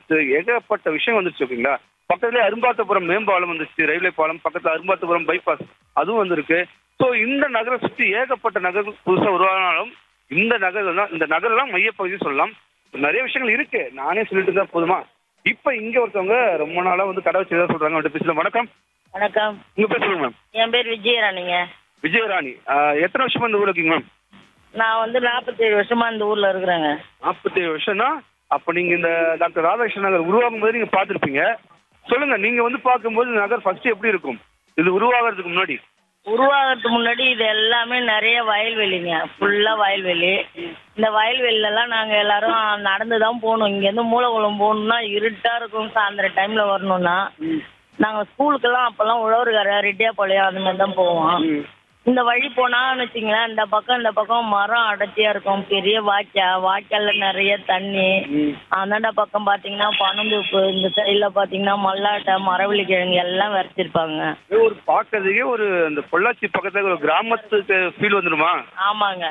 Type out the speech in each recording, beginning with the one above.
வந்துருச்சு ஏகப்பட்ட விஷயம் வந்துருச்சு ஓகேங்களா பக்கத்துலேயே அரும்பாத்தபுரம் மேம்பாலம் வந்துருச்சு ரயில்வே பாலம் பக்கத்துல அரும்பாத்தபுரம் பைபாஸ் அதுவும் வந்திருக்கு ஸோ இந்த நகரை சுற்றி ஏகப்பட்ட நகர் புதுசாக உருவானாலும் இந்த நகர் தான் இந்த நகர் தான் மையப்பகுதி சொல்லலாம் நிறைய விஷயங்கள் இருக்கு நானே சொல்லிட்டு தான் போதுமா இப்போ இங்க ஒருத்தவங்க ரொம்ப நாளா வந்து கடை வச்சுதான் சொல்றாங்க அவர்கிட்ட பேசலாம் வணக்கம் வணக்கம் உங்க பேர் சொல்லுங்க மேம் என் பேர் விஜயராணிங்க விஜயராணி ஆஹ் எத்தனை வருஷமா இந்த ஊர்ல இருக்கீங்க மேம் நான் வந்து நாற்பத்தேழு வருஷமா இந்த ஊர்ல இருக்கிறேங்க நாற்பத்தேழு வருஷம்னா அப்ப நீங்க இந்த டாக்டர் ராதாகிருஷ்ணன் நகர் உருவாகும் போது நீங்க பார்த்திருப்பீங்க சொல்லுங்க நீங்க வந்து பார்க்கும்போது இந்த நகர் ஃபர்ஸ்ட் எப்படி இருக்கும் இது உருவாகிறதுக்கு முன்னாடி உருவாகிறதுக்கு முன்னாடி இது எல்லாமே நிறைய வயல்வெளிங்க ஃபுல்லா வயல்வெளி இந்த வயல்வெளிலலாம் நாங்க எல்லாரும் நடந்து தான் போகணும் இங்கேருந்து மூலகுளம் போகணும்னா இருட்டா இருக்கும் சாயந்தரம் டைம்ல வரணும்னா நாங்க ஸ்கூலுக்கெல்லாம் அப்பெல்லாம் உழவர்கார ரெட்டியாப்பாளையம் அந்த மாதிரி தான் போவோம் இந்த வழி போனான்னு வச்சுங்களேன் இந்த பக்கம் இந்த பக்கம் மரம் அடர்த்தியா இருக்கும் பெரிய வாய்க்கால் வாய்க்கால்ல நிறைய தண்ணி அந்தாண்ட பக்கம் பாத்தீங்கன்னா பனந்தூப்பு இந்த சைடுல பாத்தீங்கன்னா மல்லாட்டை மரவள்ளி கிழங்கு எல்லாம் விதைச்சிருப்பாங்க இது ஒரு பார்க்கறதுக்கே ஒரு அந்த பொள்ளாச்சி பக்கத்துல ஒரு கிராமத்துக்கு ஃபீல் வந்துருமா ஆமாங்க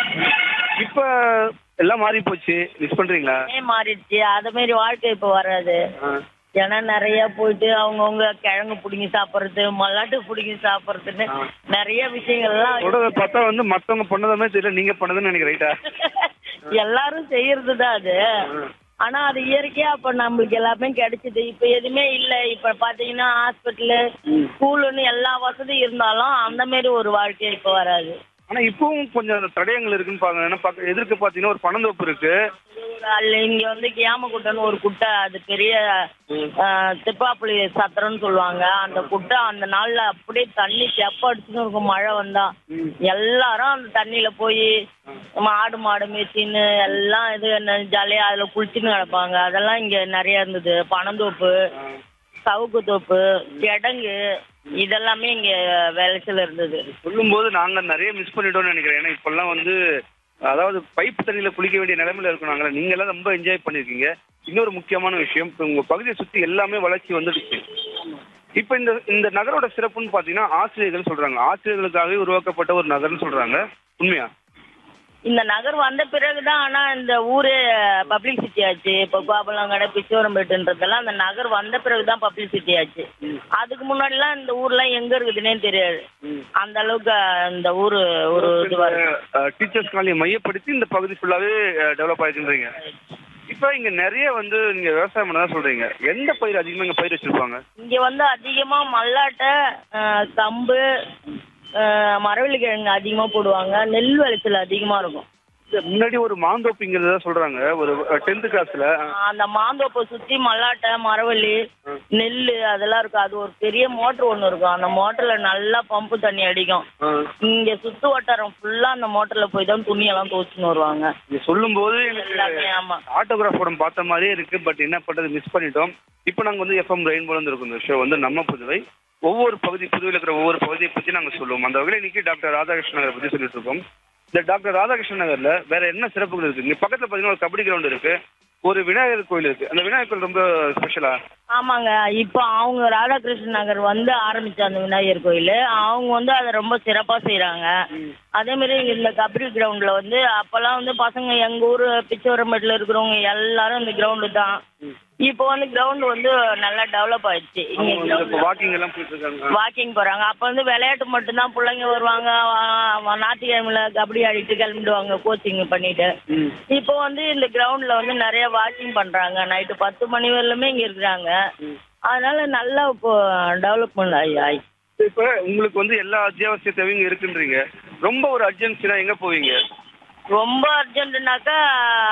இப்ப எல்லாம் மாறி போச்சு மிஸ் பண்றீங்களா அதே மாறிடுச்சு அது மாதிரி வாழ்க்கை இப்போ வராது ஏன்னா நிறைய போயிட்டு அவங்கவுங்க கிழங்கு பிடிங்கி சாப்பிட்றது மல்லாட்டு பிடிங்கி சாப்பிட்றதுன்னு நிறைய விஷயங்கள்லாம் சொல்றத பார்த்தா வந்து மத்தவங்க பண்ணதுமே தெரியல நீங்க பண்ணதுன்னு நினைக்கிறேன் ரைட்டா எல்லாரும் செய்யறது தான் அது ஆனா அது இயற்கையா அப்ப நம்மளுக்கு எல்லாமே கிடைச்சது இப்ப எதுவுமே இல்ல இப்ப பாத்தீங்கன்னா ஹாஸ்பிட்டலு ஸ்கூலுன்னு எல்லா வசதியும் இருந்தாலும் அந்த மாதிரி ஒரு வாழ்க்கை இப்ப வராது ஆனா இப்பவும் கொஞ்சம் தடயங்கள் இருக்குன்னு பாருங்க ஏன்னா பக்க- எதிர்க்க பாத்தீங்கன்னா ஒரு பனந்தோப்பு இருக்கு அல்ல இங்க வந்து கியாமக்குட்டைன்னு ஒரு குட்டை அது பெரிய ஆஹ், திப்பாப்புளி சத்திரம்னு சொல்லுவாங்க அந்த குட்டை அந்த நாள்ல அப்படியே தண்ணி செப்ப அடிச்சுன்னு இருக்கும் மழை வந்தா எல்லாரும் அந்த தண்ணியில போய் ஆடு மாடு மேய்ச்சின்னு எல்லாம் இது என்ன ஜாலியா அதுல குளிச்சுன்னு கிடப்பாங்க அதெல்லாம் இங்க நிறைய இருந்தது பனந்தோப்பு சவுக்கு தோப்பு கிடங்கு இதெல்லாமே இங்க விளைச்சல் இருந்தது சொல்லும்போது நாங்க நிறைய மிஸ் பண்ணிட்டோம்னு நினைக்கிறேன் ஏன்னா இப்பெல்லாம் வந்து அதாவது பைப் தண்ணியில குளிக்க வேண்டிய நிலைமையில இருக்கோம் நாங்கள நீங்க எல்லாம் ரொம்ப என்ஜாய் பண்ணிருக்கீங்க இன்னொரு முக்கியமான விஷயம் இப்ப உங்க பகுதியை சுத்தி எல்லாமே வளர்ச்சி வந்துடுச்சு இப்ப இந்த இந்த நகரோட சிறப்புன்னு பாத்தீங்கன்னா ஆசிரியர்கள் சொல்றாங்க ஆசிரியர்களுக்காகவே உருவாக்கப்பட்ட ஒரு நகர்னு சொல்றாங்க உண்மையா இந்த நகர் வந்த பிறகுதான் ஆனா இந்த ஊரே பப்ளிசிட்டி ஆச்சு இப்போ கோபலங்கடை பிச்சோரம்பேட்டுன்றதெல்லாம் அந்த நகர் வந்த பிறகுதான் பப்ளிசிட்டி ஆச்சு அதுக்கு முன்னாடிலாம் இந்த ஊர்லாம் எங்க இருக்குதுன்னே தெரியாது அந்த அளவுக்கு இந்த ஊரு ஒரு இதுவா இருக்கு டீச்சர்ஸ் காலனியை மையப்படுத்தி இந்த பகுதி ஃபுல்லாவே டெவலப் ஆயிருக்குன்றீங்க இப்ப இங்க நிறைய வந்து நீங்க விவசாயம் பண்ணதான் சொல்றீங்க எந்த பயிர் அதிகமா இங்க பயிர் வச்சிருப்பாங்க இங்க வந்து அதிகமா மல்லாட்டை அஹ், கம்பு அஹ், மரவள்ளி கிழங்கு அதிகமா போடுவாங்க நெல் விளைச்சல் அதிகமா இருக்கும் இந்த முன்னாடி ஒரு மாந்தோப்புங்கிறத சொல்றாங்க ஒரு டென்த் கிளாஸ்ல அந்த மாந்தோப்பை சுத்தி மல்லாட்டை மரவள்ளி நெல் அதெல்லாம் இருக்கும் அது ஒரு பெரிய மோட்டர் ஒன்று இருக்கும் அந்த மோட்டர்ல நல்லா பம்பு தண்ணி அடிக்கும் இங்க சுத்து வட்டாரம் ஃபுல்லா அந்த மோட்டர்ல போய் தான் துணியெல்லாம் துவச்சுன்னு வருவாங்க நீங்க சொல்லும் போது எனக்கு எல்லாமே ஆமா ஆட்டோகிராஃப் படம் பார்த்த மாதிரியே இருக்கு பட் என்ன பண்றது மிஸ் பண்ணிட்டோம் இப்போ நாங்க வந்து எஃப்எம் ரெயின்போல இருந்து இருக்கோம் இந்த ஷோ வந்து நம்ம புதுவை ஒவ்வொரு பகுதி புதுவையில் இருக்கிற ஒவ்வொரு பகுதியை பத்தி நாங்க சொல்லுவோம் அந்த வகையில் இன்னைக்கு டாக்டர் ராதாகிருஷ்ணன் நகரை பத்தி சொல்லிட்டு இருக்கோம் இந்த டாக்டர் ராதாகிருஷ்ணன் நகர்ல வேற என்ன சிறப்புகள் இருக்கு இங்க பக்கத்துல பாத்தீங்கன்னா ஒரு கபடி கிரவுண்ட் இருக்கு ஒரு விநாயகர் கோயில் இருக்கு அந்த விநாயகர் கோயில் ரொம்ப ஸ்பெஷலா ஆமாங்க இப்போ அவங்க ராதாகிருஷ்ணன் நகர் வந்து ஆரம்பிச்ச அந்த விநாயகர் கோயில் அவங்க வந்து அதை ரொம்ப சிறப்பா செய்றாங்க அதே மாதிரி இந்த கபடி கிரவுண்ட்ல வந்து அப்பெல்லாம் வந்து பசங்க எங்க ஊர் பிச்சவரம்பேட்டில் இருக்கிறவங்க எல்லாரும் இந்த கிரவுண்டு தான் இப்போ வந்து கிரவுண்ட் வந்து நல்லா டெவலப் ஆயிடுச்சு இங்க இப்போ வாக்கிங் எல்லாம் போயிட்டு இருக்காங்க வாக்கிங் போறாங்க அப்ப வந்து விளையாட்டு மட்டும்தான் பிள்ளைங்க வருவாங்க வா- வா- ஞாயிற்றுக்கிழமையில கபடி ஆடிட்டு கிளம்பிடுவாங்க கோச்சிங் பண்ணிட்டு இப்போ வந்து இந்த கிரவுண்ட்ல வந்து நிறைய வாக்கிங் பண்றாங்க நைட்டு பத்து மணி வரலுமே இங்க இருக்கிறாங்க அதனால நல்லா இப்போ டெவலப்மெண்ட் ஆகி ஆகி இப்போ உங்களுக்கு வந்து எல்லா அத்தியாவசிய தேவையும் இருக்குன்றீங்க ரொம்ப ஒரு அர்ஜென்சினா எங்க போவீங்க ரொம்ப அர்ஜென்ட்னாக்கா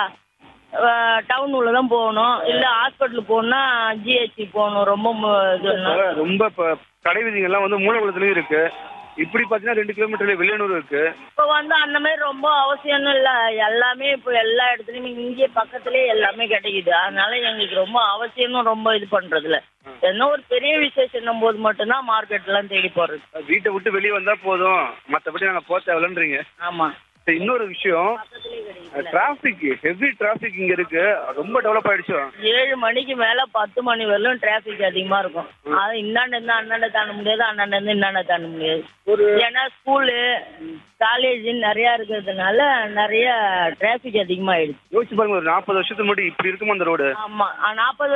டவுன் உள்ள தான் போகணும் இல்ல ஹாஸ்பிட்டல் போகணும்னா ஜிஹெச்சி போகணும் ரொம்ப மு- இதுன்னா ரொம்ப இப்போ கடை வீதிங்கெல்லாம் வந்து மூலகுளத்துலயும் இருக்கு இப்படி பார்த்தீங்கன்னா ரெண்டு கிலோமீட்டர்ல வெளியனூர் இருக்கு இப்போ வந்து அந்த மாதிரி ரொம்ப அவசியம்னு இல்லை எல்லாமே இப்போ எல்லா இடத்துலையுமே இங்கே பக்கத்துலேயே எல்லாமே கிடைக்குது அதனால எங்களுக்கு ரொம்ப அவசியம்னு ரொம்ப இது பண்றதில்ல என்ன ஒரு பெரிய விசேஷம் போது மட்டும்தான் மார்க்கெட்லாம் தேடி போறது வீட்டை விட்டு வெளியே வந்தா போதும் மற்றபடி நாங்கள் போக தேவையில்லன்றீங்க ஆமா சரி, இன்னொரு விஷயம் டிராஃபிக் ஹெவி டிராஃபிக் இங்க இருக்கு ரொம்ப டெவலப் ஆயிடுச்சு ஏழு மணிக்கு மேல பத்து மணி வரலும் டிராஃபிக் அதிகமா இருக்கும் அது இந்தாண்ட இருந்து அண்ணாண்ட தாண்ட முடியாது அண்ணாண்ட இருந்து இந்தாண்ட தாண்ட முடியாது ஏன்னா ஸ்கூலு காலேஜ் நிறைய இருக்கிறதுனால நிறைய டிராஃபிக் அதிகமாயிடுச்சு யோசிச்சு பாருங்க ஒரு நாற்பது வருஷத்துக்கு முன்னாடி இப்படி இருக்குமா அந்த ரோடு ஆமா நாற்பது